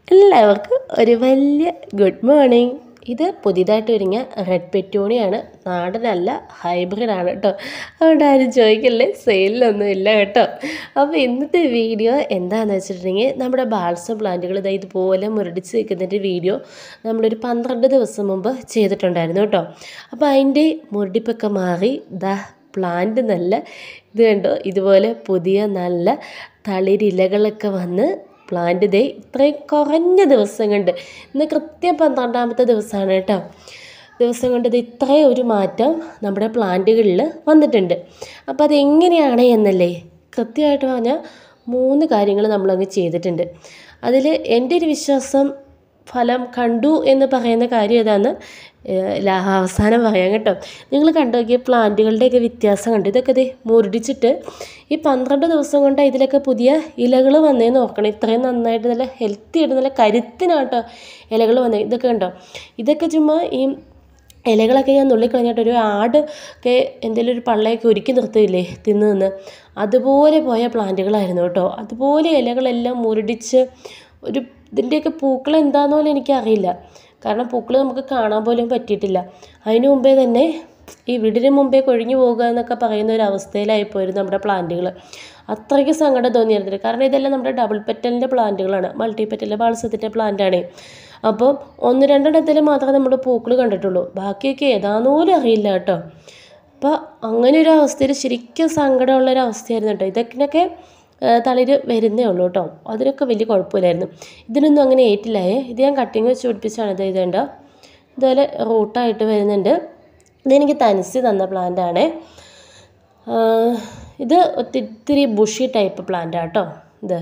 എല്ലാവർക്കും ഒരു വലിയ ഗുഡ് മോർണിംഗ് ഇത് പുതിയതായിട്ട് ഒരുങ്ങിയ റെഡ് പെറ്റൂണിയാണ് നാടനല്ല ഹൈബ്രിഡ് ആണ് കേട്ടോ അതുകൊണ്ട് ആരും ചോദിക്കല്ലേ സെയിലൊന്നും ഇല്ല കേട്ടോ അപ്പോൾ ഇന്നത്തെ വീഡിയോ എന്താണെന്ന് വെച്ചിട്ടുണ്ടെങ്കിൽ നമ്മുടെ ബാൾസം പ്ലാന്റുകൾ ഇതാ ഇതുപോലെ മുരടിച്ച് നിൽക്കുന്നതിൻ്റെ വീഡിയോ നമ്മളൊരു പന്ത്രണ്ട് ദിവസം മുമ്പ് ചെയ്തിട്ടുണ്ടായിരുന്നു കേട്ടോ അപ്പോൾ അതിൻ്റെ മുരടിപ്പൊക്കെ മാറി ദാ പ്ലാന്റ് നല്ല ഇത് കണ്ടോ ഇതുപോലെ പുതിയ നല്ല തളിരിലകളൊക്കെ വന്ന് പ്ലാന്റ് ദേ ഇത്രയും കുറഞ്ഞ ദിവസം കൊണ്ട് ഇന്ന് കൃത്യം പന്ത്രണ്ടാമത്തെ ദിവസമാണ് കേട്ടോ ദിവസം കൊണ്ട് ഇത് ഇത്രയും ഒരു മാറ്റം നമ്മുടെ പ്ലാന്റുകളിൽ വന്നിട്ടുണ്ട് അപ്പോൾ അതെങ്ങനെയാണ് എന്നല്ലേ കൃത്യമായിട്ട് പറഞ്ഞാൽ മൂന്ന് കാര്യങ്ങൾ നമ്മളങ്ങ് ചെയ്തിട്ടുണ്ട് അതിൽ എൻ്റെ ഒരു വിശ്വാസം ഫലം കണ്ടു എന്ന് പറയുന്ന കാര്യം ഏതാന്ന് അവസാനം പറയാം കേട്ടോ നിങ്ങൾ കണ്ടു നോക്കിയ പ്ലാന്റുകളുടെയൊക്കെ വ്യത്യാസം കണ്ടു ഇതൊക്കെ ഇത് മുരടിച്ചിട്ട് ഈ പന്ത്രണ്ട് ദിവസം കൊണ്ട് ഇതിലൊക്കെ പുതിയ ഇലകൾ വന്നേന്ന് നോക്കണം ഇത്രയും നന്നായിട്ട് നല്ല ഹെൽത്തി ആയിട്ട് നല്ല കരുത്തിനാട്ടോ ഇലകൾ വന്നേ ഇതൊക്കെ കണ്ടോ ഇതൊക്കെ ചുമ്മാ ഈ ഇലകളൊക്കെ ഞാൻ നുള്ളിക്കളഞ്ഞിട്ട് ഒരു ആട് ഒക്കെ എന്തെങ്കിലും ഒരു പള്ളയൊക്കെ ഒരുക്കി നിർത്തിയില്ലേ തിന്ന് നിന്ന് അതുപോലെ പോയ പ്ലാന്റുകളായിരുന്നു കേട്ടോ അതുപോലെ ഇലകളെല്ലാം മുരടിച്ച് ഒരു ഇതിൻ്റെയൊക്കെ പൂക്കൾ എന്താണെന്ന് പോലും എനിക്കറിയില്ല കാരണം പൂക്കൾ നമുക്ക് കാണാൻ പോലും പറ്റിയിട്ടില്ല അതിനു മുമ്പേ തന്നെ ഈ വീടിന് മുമ്പേ കൊഴിഞ്ഞു പോകുക എന്നൊക്കെ പറയുന്ന ഒരു അവസ്ഥയിലായിപ്പോയിരുന്നു നമ്മുടെ പ്ലാന്റുകൾ അത്രയ്ക്ക് സങ്കടം തോന്നിയിരുന്നില്ല കാരണം ഇതെല്ലാം നമ്മുടെ ഡബിൾ പെറ്റലിൻ്റെ പ്ലാന്റുകളാണ് മൾട്ടി പെറ്റലിൻ്റെ ബാൾസത്തിൻ്റെ പ്ലാന്റാണ് അപ്പോൾ ഒന്ന് രണ്ടെണ്ണത്തിൽ മാത്രമേ നമ്മൾ പൂക്കൾ കണ്ടിട്ടുള്ളൂ ബാക്കിയൊക്കെ ഏതാണെന്ന് പോലും അറിയില്ല കേട്ടോ അപ്പോൾ അങ്ങനെ ഒരു അവസ്ഥയിൽ ശരിക്കും സങ്കടമുള്ള ഒരു അവസ്ഥയായിരുന്നു കേട്ടോ ഇതൊക്കെ തളിര് വരുന്നേ ഉള്ളൂ കേട്ടോ അതിനൊക്കെ വലിയ കുഴപ്പമില്ലായിരുന്നു ഇതിനൊന്നും അങ്ങനെ ഏറ്റില്ലായേ ഇത് ഞാൻ കട്ടിങ് വെച്ച് പിടിപ്പിച്ചാണ് ഇത് ഇതേണ്ട ഇതുപോലെ റൂട്ടായിട്ട് വരുന്നുണ്ട് ഇതെനിക്ക് തനിച്ച് തന്ന പ്ലാന്റാണ് ഇത് ഒത്തിരി ബുഷി ടൈപ്പ് പ്ലാന്റാണ് കേട്ടോ ഇത്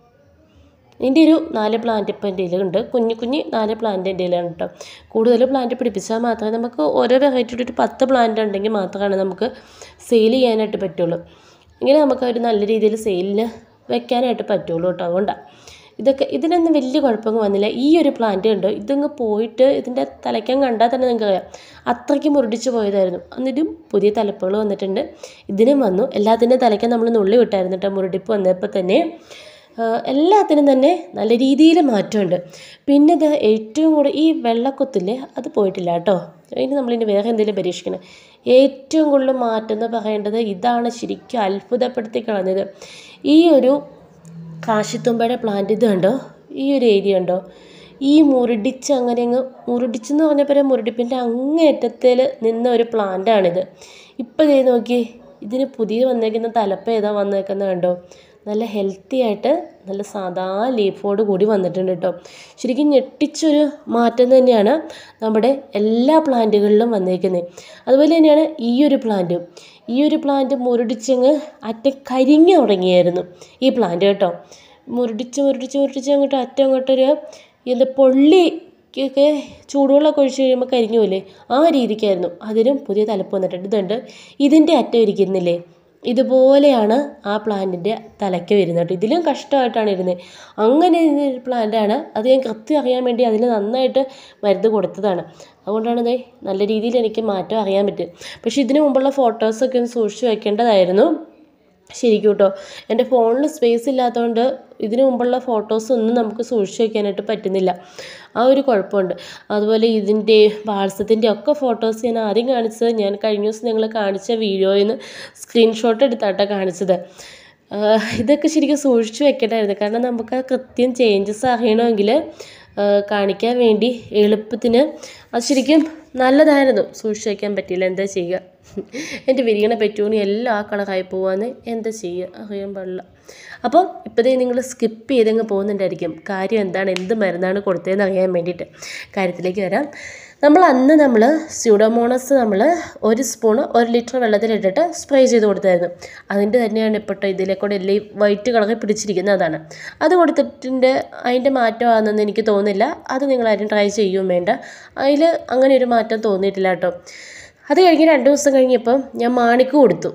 ഇതിൻ്റെ ഒരു നാല് പ്ലാന്റ് ഇപ്പം എൻ്റെ കയ്യിലുണ്ട് കുഞ്ഞു കുഞ്ഞ് നാല് പ്ലാന്റ് എൻ്റെ കയ്യിലാണ് കേട്ടോ കൂടുതൽ പ്ലാന്റ് പിടിപ്പിച്ചാൽ മാത്രമേ നമുക്ക് ഓരോ വെറൈറ്റിയുടെ ഒരു പത്ത് പ്ലാന്റ് ഉണ്ടെങ്കിൽ മാത്രമാണ് നമുക്ക് സെയിൽ ചെയ്യാനായിട്ട് പറ്റുള്ളൂ ഇങ്ങനെ നമുക്ക് ഒരു നല്ല രീതിയിൽ സെയിലിന് വെക്കാനായിട്ട് പറ്റുള്ളൂ കേട്ടോ അതുകൊണ്ടാണ് ഇതൊക്കെ ഇതിനൊന്നും വലിയ കുഴപ്പമൊന്നും വന്നില്ല ഈ ഒരു പ്ലാന്റ് കണ്ടോ ഇതിങ്ങ് പോയിട്ട് ഇതിൻ്റെ തലയ്ക്കാൻ കണ്ടാൽ തന്നെ നിങ്ങൾക്ക് അറിയാം അത്രയ്ക്ക് മുരടിച്ച് പോയതായിരുന്നു എന്നിട്ടും പുതിയ തലപ്പുകൾ വന്നിട്ടുണ്ട് ഇതിനും വന്നു എല്ലാത്തിൻ്റെ തലയ്ക്കാൻ നമ്മൾ നുള്ളി വിട്ടായിരുന്നു കേട്ടോ മുരടിപ്പ് വന്നപ്പോൾ തന്നെ എല്ലാത്തിനും തന്നെ നല്ല രീതിയിൽ മാറ്റമുണ്ട് പിന്നെ ഇത് ഏറ്റവും കൂടുതൽ ഈ വെള്ളക്കൊത്തില്ലേ അത് പോയിട്ടില്ല കേട്ടോ അതിന് നമ്മളിനി വേറെ എന്തെങ്കിലും പരീക്ഷിക്കണം ഏറ്റവും കൂടുതൽ മാറ്റം എന്ന് പറയേണ്ടത് ഇതാണ് ശരിക്കും അത്ഭുതപ്പെടുത്തി കളഞ്ഞത് ഈ ഒരു കാശിത്തുമ്പയുടെ പ്ലാന്റ് ഇത് കണ്ടോ ഈ ഒരു ഏരിയ ഉണ്ടോ ഈ മുരടിച്ച് അങ്ങനെ അങ്ങ് മുരടിച്ചെന്ന് പറഞ്ഞപ്പോൾ മുരടിപ്പിൻ്റെ അങ്ങേയറ്റത്തിൽ നിന്ന ഒരു പ്ലാന്റാണിത് ഇപ്പം ഇതേ നോക്കി ഇതിന് പുതിയ വന്നേക്കുന്ന തലപ്പ് ഏതാ വന്നേക്കുന്നത് കണ്ടോ നല്ല ഹെൽത്തി ആയിട്ട് നല്ല സാധാ ലീഫോട് കൂടി വന്നിട്ടുണ്ട് കേട്ടോ ശരിക്കും ഞെട്ടിച്ചൊരു മാറ്റം തന്നെയാണ് നമ്മുടെ എല്ലാ പ്ലാന്റുകളിലും വന്നേക്കുന്നത് അതുപോലെ തന്നെയാണ് ഈ ഒരു പ്ലാന്റും ഈ ഒരു പ്ലാന്റ് മുരടിച്ചങ്ങ് അറ്റം കരിഞ്ഞു തുടങ്ങിയായിരുന്നു ഈ പ്ലാന്റ് കേട്ടോ മുരടിച്ച് മുരടിച്ച് മുരടിച്ച് അങ്ങോട്ട് അറ്റം അങ്ങോട്ടൊരു എന്താ പൊള്ളിക്കൊക്കെ ചൂടുവെള്ളമൊക്കെ ഒഴിച്ച് കഴിയുമ്പോൾ കരിഞ്ഞു പോലെ ആ രീതിക്കായിരുന്നു അതിനും പുതിയ തലപ്പ് വന്നിട്ടുണ്ട് ഇതുണ്ട് ഇതിൻ്റെ അറ്റം ഇരിക്കുന്നില്ലേ ഇതുപോലെയാണ് ആ പ്ലാന്റിൻ്റെ തലയ്ക്ക് വരുന്നത് കേട്ടോ ഇതിലും കഷ്ടമായിട്ടാണ് ഇരുന്നത് അങ്ങനെ ഒരു പ്ലാന്റാണ് അത് ഞാൻ കൃത്യം അറിയാൻ വേണ്ടി അതിന് നന്നായിട്ട് മരുന്ന് കൊടുത്തതാണ് അതുകൊണ്ടാണ് ഇത് നല്ല രീതിയിൽ എനിക്ക് മാറ്റം അറിയാൻ പറ്റും പക്ഷേ ഇതിനു മുമ്പുള്ള ഫോട്ടോസൊക്കെ ഒന്ന് സൂക്ഷിച്ച് വെക്കേണ്ടതായിരുന്നു ശരിക്കും കേട്ടോ എൻ്റെ ഫോണിൽ സ്പേസ് ഇല്ലാത്തതുകൊണ്ട് ഇതിനു മുമ്പുള്ള ഫോട്ടോസ് ഒന്നും നമുക്ക് സൂക്ഷിച്ച് വയ്ക്കാനായിട്ട് പറ്റുന്നില്ല ആ ഒരു കുഴപ്പമുണ്ട് അതുപോലെ ഇതിൻ്റെ വാട്സത്തിൻ്റെ ഒക്കെ ഫോട്ടോസ് ഞാൻ ആദ്യം കാണിച്ചത് ഞാൻ കഴിഞ്ഞ ദിവസം നിങ്ങൾ കാണിച്ച വീഡിയോയിൽ നിന്ന് സ്ക്രീൻഷോട്ട് എടുത്താട്ടോ കാണിച്ചത് ഇതൊക്കെ ശരിക്കും സൂക്ഷിച്ച് വെക്കേണ്ടതായിരുന്നു കാരണം നമുക്ക് ആ കൃത്യം ചേഞ്ചസ് അറിയണമെങ്കിൽ കാണിക്കാൻ വേണ്ടി എളുപ്പത്തിന് അത് ശരിക്കും നല്ലതായിരുന്നു സൂക്ഷിച്ച് വയ്ക്കാൻ പറ്റിയില്ല എന്താ ചെയ്യുക എൻ്റെ വിരിയണ പെറ്റൂണി എല്ലാം ആ കളറായി പോവാന്ന് എന്താ ചെയ്യുക അറിയാൻ പാടില്ല അപ്പോൾ ഇപ്പോഴേ നിങ്ങൾ സ്കിപ്പ് ചെയ്തങ്ങ് പോകുന്നുണ്ടായിരിക്കും കാര്യം എന്താണ് എന്ത് മരുന്നാണ് കൊടുത്തതെന്ന് അറിയാൻ വേണ്ടിയിട്ട് കാര്യത്തിലേക്ക് വരാം നമ്മൾ അന്ന് നമ്മൾ സ്യൂഡോമോണസ് നമ്മൾ ഒരു സ്പൂണ് ഒരു ലിറ്റർ വെള്ളത്തിലിട്ടിട്ട് സ്പ്രേ ചെയ്ത് കൊടുത്തായിരുന്നു അതിൻ്റെ തന്നെയാണ് ഇപ്പോൾ ഇതിലെ കൂടെ എല്ലാം ഈ വൈറ്റ് കളറിൽ പിടിച്ചിരിക്കുന്നത് അതാണ് അത് കൊടുത്തിട്ടുണ്ട് അതിൻ്റെ മാറ്റമാണെന്ന് എനിക്ക് തോന്നുന്നില്ല അത് നിങ്ങളാരും ട്രൈ ചെയ്യുകയും വേണ്ട അതിൽ അങ്ങനെ ഒരു മാറ്റം തോന്നിയിട്ടില്ല കേട്ടോ അത് കഴിഞ്ഞ് രണ്ട് ദിവസം കഴിഞ്ഞപ്പം ഞാൻ മാണിക്ക് കൊടുത്തു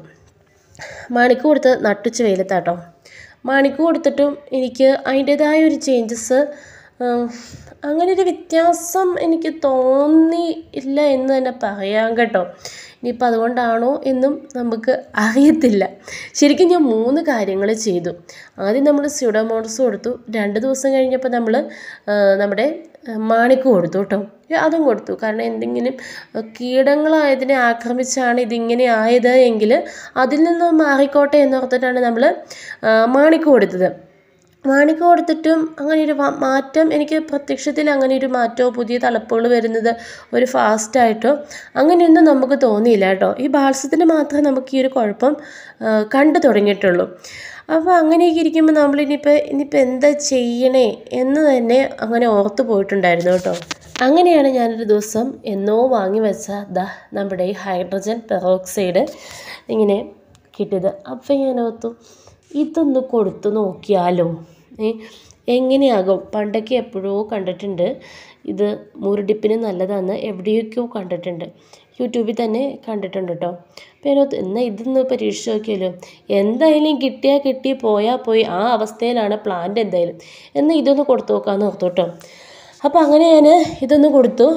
മാണിക്ക് കൊടുത്ത് നട്ടുച്ച വെയിലത്താട്ടോ മാണിക്ക് കൊടുത്തിട്ടും എനിക്ക് അതിൻ്റേതായ ഒരു ചേഞ്ചസ് അങ്ങനെ ഒരു വ്യത്യാസം എനിക്ക് തോന്നി ഇല്ല എന്ന് തന്നെ പറയാം കേട്ടോ ഇനിയിപ്പോൾ അതുകൊണ്ടാണോ എന്നും നമുക്ക് അറിയത്തില്ല ശരിക്കും ഞാൻ മൂന്ന് കാര്യങ്ങൾ ചെയ്തു ആദ്യം നമ്മൾ സ്യൂഡോമോണസ് കൊടുത്തു രണ്ട് ദിവസം കഴിഞ്ഞപ്പോൾ നമ്മൾ നമ്മുടെ മാണിക്ക് കൊടുത്തു കേട്ടോ അതും കൊടുത്തു കാരണം എന്തെങ്കിലും കീടങ്ങളായതിനെ ആക്രമിച്ചാണ് ഇതിങ്ങനെ ആയത് എങ്കിൽ അതിൽ നിന്ന് മാറിക്കോട്ടെ എന്നോർത്തിട്ടാണ് നമ്മൾ മാണിക്ക് കൊടുത്തത് മാണിക്ക് കൊടുത്തിട്ടും അങ്ങനെ ഒരു മാറ്റം എനിക്ക് പ്രത്യക്ഷത്തിൽ അങ്ങനെ ഒരു മാറ്റമോ പുതിയ തലപ്പുകൾ വരുന്നത് ഒരു ഫാസ്റ്റായിട്ടോ അങ്ങനെയൊന്നും നമുക്ക് തോന്നിയില്ല കേട്ടോ ഈ ബാൾസത്തിന് മാത്രമേ നമുക്ക് ഈ ഒരു കുഴപ്പം കണ്ടു തുടങ്ങിയിട്ടുള്ളൂ അപ്പോൾ അങ്ങനെയൊക്കെ ഇരിക്കുമ്പോൾ നമ്മളിനിപ്പോൾ ഇനിയിപ്പോൾ എന്താ ചെയ്യണേ എന്ന് തന്നെ അങ്ങനെ ഓർത്ത് പോയിട്ടുണ്ടായിരുന്നു കേട്ടോ അങ്ങനെയാണ് ഞാനൊരു ദിവസം എന്നോ വാങ്ങി വെച്ച ദാ നമ്മുടെ ഈ ഹൈഡ്രജൻ പെറോക്സൈഡ് ഇങ്ങനെ കിട്ടിയത് അപ്പോൾ ഞാൻ ഓർത്തു ഇതൊന്ന് കൊടുത്തു നോക്കിയാലോ ഏ എങ്ങനെയാകും പണ്ടൊക്കെ എപ്പോഴോ കണ്ടിട്ടുണ്ട് ഇത് മുരടിപ്പിന് നല്ലതാണെന്ന് എവിടെയൊക്കെയോ കണ്ടിട്ടുണ്ട് യൂട്യൂബിൽ തന്നെ കണ്ടിട്ടുണ്ട് കേട്ടോ അപ്പോൾ അതിനകത്ത് എന്നാൽ ഇതൊന്ന് പരീക്ഷിച്ച് നോക്കിയല്ലോ എന്തായാലും കിട്ടിയാൽ കിട്ടി പോയാൽ പോയി ആ അവസ്ഥയിലാണ് പ്ലാന്റ് എന്തായാലും എന്നാൽ ഇതൊന്ന് കൊടുത്തു നോക്കാമെന്ന് ഓർത്തു കേട്ടോ അപ്പോൾ അങ്ങനെ ഞാൻ ഇതൊന്ന് കൊടുത്തു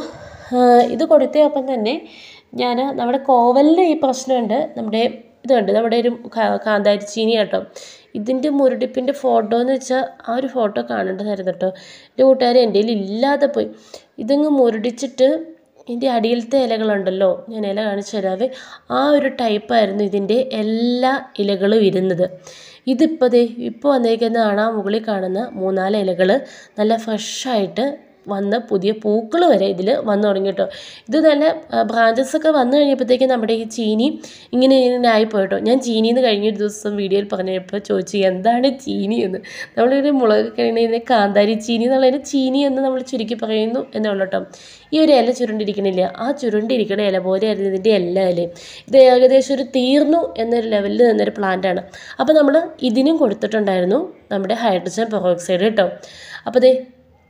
ഇത് കൊടുത്തേ അപ്പം തന്നെ ഞാൻ നമ്മുടെ കോവലിന് ഈ പ്രശ്നമുണ്ട് നമ്മുടെ ഇതുണ്ട് നമ്മുടെ ഒരു കാന്താരി ചീനി കേട്ടോ ഇതിൻ്റെ മുരടിപ്പിൻ്റെ ഫോട്ടോ എന്ന് വെച്ചാൽ ആ ഒരു ഫോട്ടോ കാണേണ്ടതായിരുന്നു കേട്ടോ എൻ്റെ കൂട്ടുകാർ എൻ്റെ കയ്യിൽ ഇല്ലാതെ പോയി ഇതങ്ങ് മുരടിച്ചിട്ട് ഇതിൻ്റെ അടിയിലത്തെ ഇലകളുണ്ടല്ലോ ഞാൻ ഇല കാണിച്ചു തരാവേ ആ ഒരു ടൈപ്പായിരുന്നു ഇതിൻ്റെ എല്ലാ ഇലകളും ഇരുന്നത് ഇതിപ്പോൾ ദേ ഇപ്പോൾ വന്നേക്കുന്നതാണ് ആ മുകളിൽ കാണുന്ന മൂന്നാല് ഇലകൾ നല്ല ഫ്രഷായിട്ട് വന്ന് പുതിയ പൂക്കൾ വരെ ഇതിൽ വന്നു തുടങ്ങി കേട്ടോ ഇത് നല്ല ബ്രാഞ്ചസ് ഒക്കെ വന്നു കഴിഞ്ഞപ്പോഴത്തേക്കും നമ്മുടെ ഈ ചീനി ഇങ്ങനെ ഇങ്ങനെ ആയിപ്പോയിട്ടോ ഞാൻ ചീനി എന്ന് കഴിഞ്ഞൊരു ദിവസം വീഡിയോയിൽ പറഞ്ഞപ്പോൾ ചോദിച്ചു എന്താണ് ചീനി എന്ന് നമ്മളൊരു മുളക് കഴിയുന്നതിനെ കാന്താരി ചീനി എന്നുള്ളതിന് ചീനി എന്ന് നമ്മൾ ചുരുക്കി പറയുന്നു എന്നുള്ളൂ കേട്ടോ ഈ ഒരു ഇല ചുരുണ്ടിരിക്കണില്ല ആ ചുരുണ്ടിരിക്കണ ഇല പോലെയായിരുന്നു ഇതിൻ്റെ എല്ലാ ഇലയും ഇത് ഏകദേശം ഒരു തീർന്നു എന്നൊരു ലെവലിൽ നിന്നൊരു പ്ലാന്റാണ് അപ്പോൾ നമ്മൾ ഇതിനും കൊടുത്തിട്ടുണ്ടായിരുന്നു നമ്മുടെ ഹൈഡ്രജൻ പെറോക്സൈഡ് കേട്ടോ അപ്പോൾ ദേ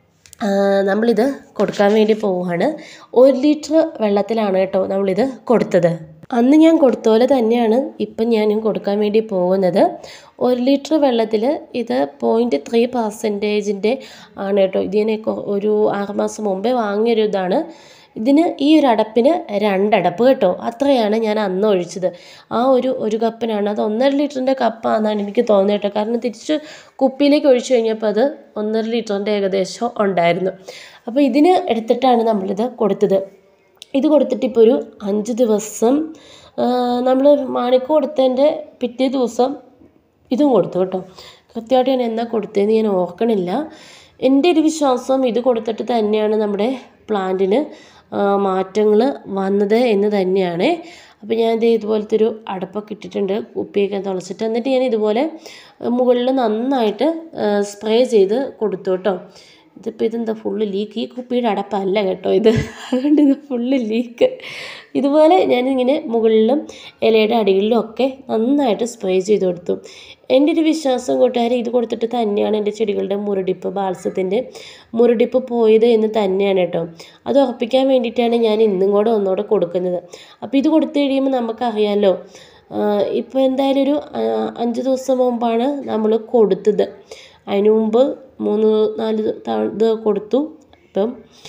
നമ്മളിത് കൊടുക്കാൻ വേണ്ടി പോവുകയാണ് ഒരു ലിറ്റർ വെള്ളത്തിലാണ് കേട്ടോ നമ്മളിത് കൊടുത്തത് അന്ന് ഞാൻ കൊടുത്ത പോലെ തന്നെയാണ് ഇപ്പം ഞാനും കൊടുക്കാൻ വേണ്ടി പോകുന്നത് ഒരു ലിറ്റർ വെള്ളത്തിൽ ഇത് പോയിൻറ്റ് ത്രീ പെർസെൻറ്റേജിൻ്റെ ആണ് കേട്ടോ ഇതിനെ ഒരു ആറുമാസം മുമ്പേ വാങ്ങിയൊരു ഇതാണ് ഇതിന് ഈ ഒരു അടപ്പിന് രണ്ടടപ്പ് കേട്ടോ അത്രയാണ് ഞാൻ അന്ന് ഒഴിച്ചത് ആ ഒരു ഒരു കപ്പിനാണ് അത് ഒന്നര ലിറ്ററിൻ്റെ കപ്പാണെന്നാണ് എനിക്ക് തോന്നിയത് കേട്ടോ കാരണം തിരിച്ച് കുപ്പിയിലേക്ക് ഒഴിച്ചു കഴിഞ്ഞപ്പോൾ അത് ഒന്നര ലിറ്ററിൻ്റെ ഏകദേശം ഉണ്ടായിരുന്നു അപ്പോൾ ഇതിന് എടുത്തിട്ടാണ് നമ്മളിത് കൊടുത്തത് ഇത് കൊടുത്തിട്ട് ഇപ്പോൾ ഒരു അഞ്ച് ദിവസം നമ്മൾ മാണിക്ക് കൊടുത്തതിൻ്റെ പിറ്റേ ദിവസം ഇതും കൊടുത്തു കേട്ടോ കൃത്യമായിട്ട് ഞാൻ എന്നാ കൊടുത്തതെന്ന് ഞാൻ ഓർക്കണില്ല എൻ്റെ ഒരു വിശ്വാസം ഇത് കൊടുത്തിട്ട് തന്നെയാണ് നമ്മുടെ പ്ലാന്റിന് മാറ്റങ്ങൾ വന്നത് എന്ന് തന്നെയാണ് അപ്പോൾ ഞാൻ ഇത് ഇതുപോലത്തെ ഒരു അടപ്പൊക്കെ ഇട്ടിട്ടുണ്ട് കുപ്പിയൊക്കെ തുളച്ചിട്ട് എന്നിട്ട് ഞാൻ ഇതുപോലെ മുകളിൽ നന്നായിട്ട് സ്പ്രേ ചെയ്ത് കൊടുത്തു കേട്ടോ ഇതിപ്പോൾ ഇതെന്താ ഫുള്ള് ലീക്ക് ഈ കുപ്പിയുടെ അടപ്പല്ല കേട്ടോ ഇത് അതുകൊണ്ട് ഇത് ഫുള്ള് ലീക്ക് ഇതുപോലെ ഞാനിങ്ങനെ മുകളിലും ഇലയുടെ അടിയിലും ഒക്കെ നന്നായിട്ട് സ്പ്രേ ചെയ്ത് കൊടുത്തു എൻ്റെ ഒരു വിശ്വാസം കൂട്ടുകാരെ ഇത് കൊടുത്തിട്ട് തന്നെയാണ് എൻ്റെ ചെടികളുടെ മുരടിപ്പ് ബാൽസത്തിൻ്റെ മുരടിപ്പ് പോയത് എന്ന് തന്നെയാണ് കേട്ടോ അത് ഉറപ്പിക്കാൻ വേണ്ടിയിട്ടാണ് ഞാൻ ഇന്നും കൂടെ ഒന്നുകൂടെ കൊടുക്കുന്നത് അപ്പോൾ ഇത് കൊടുത്തു കഴിയുമ്പോൾ നമുക്കറിയാമല്ലോ ഇപ്പോൾ എന്തായാലും ഒരു അഞ്ച് ദിവസം മുമ്പാണ് നമ്മൾ കൊടുത്തത് അതിന് മുമ്പ് മൂന്ന് നാല് ഇത് കൊടുത്തു ഇപ്പം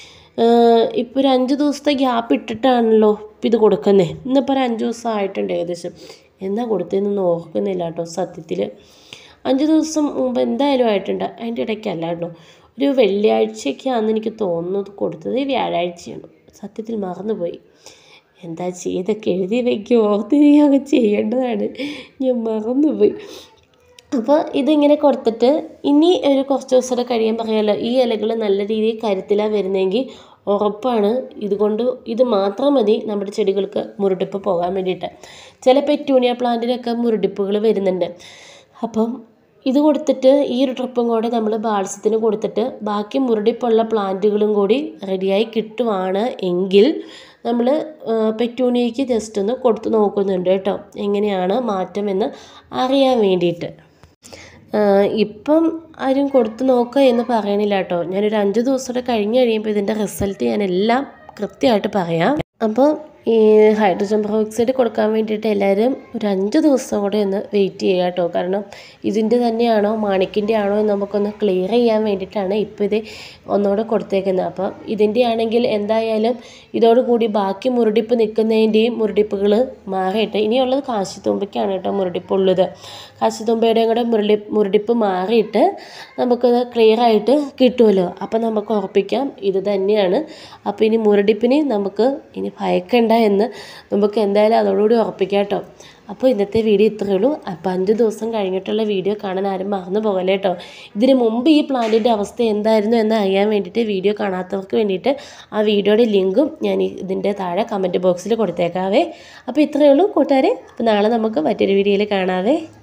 ഇപ്പോൾ ഒരു അഞ്ച് ദിവസത്തെ ഗ്യാപ്പ് ഇട്ടിട്ടാണല്ലോ ഇപ്പം ഇത് കൊടുക്കുന്നത് ഇന്നിപ്പോൾ ഒരു അഞ്ച് ദിവസം ആയിട്ടുണ്ട് ഏകദേശം എന്നാ കൊടുത്തതെന്നൊന്നും ഓർക്കുന്നില്ല കേട്ടോ സത്യത്തിൽ അഞ്ച് ദിവസം മുമ്പ് എന്തായാലും ആയിട്ടുണ്ട് അതിൻ്റെ ഇടയ്ക്കല്ല കേട്ടോ ഒരു വെള്ളിയാഴ്ചയ്ക്കാന്ന് എനിക്ക് തോന്നുന്നത് കൊടുത്തത് വ്യാഴാഴ്ചയാണ് സത്യത്തിൽ മറന്നുപോയി എന്താ ചെയ്തൊക്കെ എഴുതി വയ്ക്കും ഓർത്തിരിക്കുകയൊക്കെ ചെയ്യേണ്ടതാണ് ഞാൻ മറന്നുപോയി അപ്പോൾ ഇതിങ്ങനെ കൊടുത്തിട്ട് ഇനി ഒരു കുറച്ച് ദിവസം കൂടെ കഴിയുമ്പോൾ അറിയാമല്ലോ ഈ ഇലകൾ നല്ല രീതിയിൽ കരുത്തിലാണ് വരുന്നതെങ്കിൽ ഉറപ്പാണ് ഇതുകൊണ്ട് ഇത് മാത്രം മതി നമ്മുടെ ചെടികൾക്ക് മുരടിപ്പ് പോകാൻ വേണ്ടിയിട്ട് ചില പെറ്റൂണിയ പ്ലാന്റിനൊക്കെ മുരടിപ്പുകൾ വരുന്നുണ്ട് അപ്പം ഇത് കൊടുത്തിട്ട് ഈ ഒരു ട്രിപ്പും കൂടെ നമ്മൾ ബാൾസത്തിന് കൊടുത്തിട്ട് ബാക്കി മുരടിപ്പുള്ള പ്ലാന്റുകളും കൂടി റെഡിയായി കിട്ടുവാണ് എങ്കിൽ നമ്മൾ പെറ്റൂണിയയ്ക്ക് ജസ്റ്റ് ഒന്ന് കൊടുത്ത് നോക്കുന്നുണ്ട് കേട്ടോ എങ്ങനെയാണ് മാറ്റം എന്ന് അറിയാൻ വേണ്ടിയിട്ട് ഇപ്പം ആരും കൊടുത്ത് നോക്കുക എന്ന് പറയണില്ല കേട്ടോ ഞാനൊരു അഞ്ച് ദിവസം കൂടെ കഴിഞ്ഞ് കഴിയുമ്പോൾ ഇതിൻ്റെ റിസൾട്ട് ഞാൻ എല്ലാം കൃത്യമായിട്ട് പറയാം അപ്പോൾ ഈ ഹൈഡ്രജൻ പെറോക്സൈഡ് കൊടുക്കാൻ വേണ്ടിയിട്ട് എല്ലാവരും ഒരു അഞ്ച് ദിവസം കൂടെ ഒന്ന് വെയിറ്റ് ചെയ്യുക കേട്ടോ കാരണം ഇതിൻ്റെ തന്നെയാണോ മാണിക്കിൻ്റെ ആണോ എന്ന് നമുക്കൊന്ന് ക്ലിയർ ചെയ്യാൻ വേണ്ടിയിട്ടാണ് ഇപ്പോൾ ഇത് ഒന്നുകൂടെ കൊടുത്തേക്കുന്നത് അപ്പം ഇതിൻ്റെ ആണെങ്കിൽ എന്തായാലും ഇതോടുകൂടി ബാക്കി മുരടിപ്പ് നിൽക്കുന്നതിൻ്റെയും മുരടിപ്പുകൾ മാറിയിട്ട് ഇനിയുള്ളത് കാശിത്തുമ്പയ്ക്കാണ് കേട്ടോ മുരടിപ്പുള്ളത് കാശിത്തുമ്പയുടെയും കൂടെ മുരടി മുരടിപ്പ് മാറിയിട്ട് നമുക്കത് ക്ലിയർ ആയിട്ട് കിട്ടുമല്ലോ അപ്പം നമുക്ക് ഉറപ്പിക്കാം ഇത് തന്നെയാണ് അപ്പോൾ ഇനി മുരടിപ്പിന് നമുക്ക് ഇനി ഭയക്കണ്ട എന്ന് നമുക്ക് എന്തായാലും അതോടുകൂടി ഉറപ്പിക്കാം കേട്ടോ അപ്പോൾ ഇന്നത്തെ വീഡിയോ ഇത്രയേ ഉള്ളൂ അപ്പോൾ അഞ്ച് ദിവസം കഴിഞ്ഞിട്ടുള്ള വീഡിയോ കാണാൻ ആരും മറന്നു പോകല്ലേ കേട്ടോ ഇതിന് മുമ്പ് ഈ പ്ലാന്റിൻ്റെ അവസ്ഥ എന്തായിരുന്നു എന്ന് അറിയാൻ വേണ്ടിയിട്ട് വീഡിയോ കാണാത്തവർക്ക് വേണ്ടിയിട്ട് ആ വീഡിയോയുടെ ലിങ്കും ഞാൻ ഈ ഇതിൻ്റെ താഴെ കമൻറ്റ് ബോക്സിൽ കൊടുത്തേക്കാവേ അപ്പോൾ ഇത്രയേ ഉള്ളൂ കൂട്ടുകാരെ അപ്പോൾ നാളെ നമുക്ക് മറ്റൊരു വീഡിയോയിൽ കാണാവേ